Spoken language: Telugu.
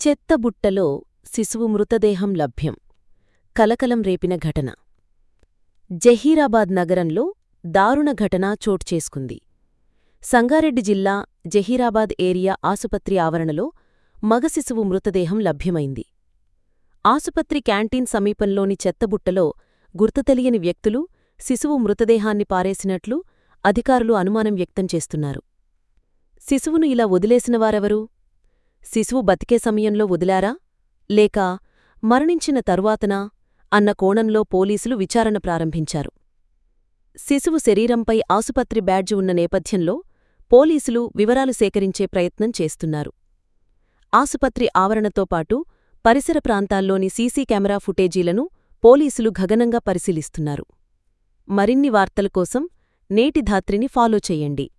చెత్తబుట్టలో శిశువు మృతదేహం లభ్యం కలకలం రేపిన ఘటన జహీరాబాద్ నగరంలో దారుణ ఘటన చోటుచేసుకుంది సంగారెడ్డి జిల్లా జహీరాబాద్ ఏరియా ఆసుపత్రి ఆవరణలో మగ శిశువు మృతదేహం లభ్యమైంది ఆసుపత్రి క్యాంటీన్ సమీపంలోని చెత్తబుట్టలో గుర్తుతెలియని వ్యక్తులు శిశువు మృతదేహాన్ని పారేసినట్లు అధికారులు అనుమానం వ్యక్తం చేస్తున్నారు శిశువును ఇలా వదిలేసినవారెవరు శిశువు బతికే సమయంలో వదిలారా లేక మరణించిన తరువాతనా అన్న కోణంలో పోలీసులు విచారణ ప్రారంభించారు శిశువు శరీరంపై ఆసుపత్రి బ్యాడ్జి ఉన్న నేపథ్యంలో పోలీసులు వివరాలు సేకరించే ప్రయత్నం చేస్తున్నారు ఆసుపత్రి ఆవరణతో పాటు పరిసర ప్రాంతాల్లోని సీసీ కెమెరా ఫుటేజీలను పోలీసులు గగనంగా పరిశీలిస్తున్నారు మరిన్ని వార్తల కోసం నేటి ధాత్రిని ఫాలో చెయ్యండి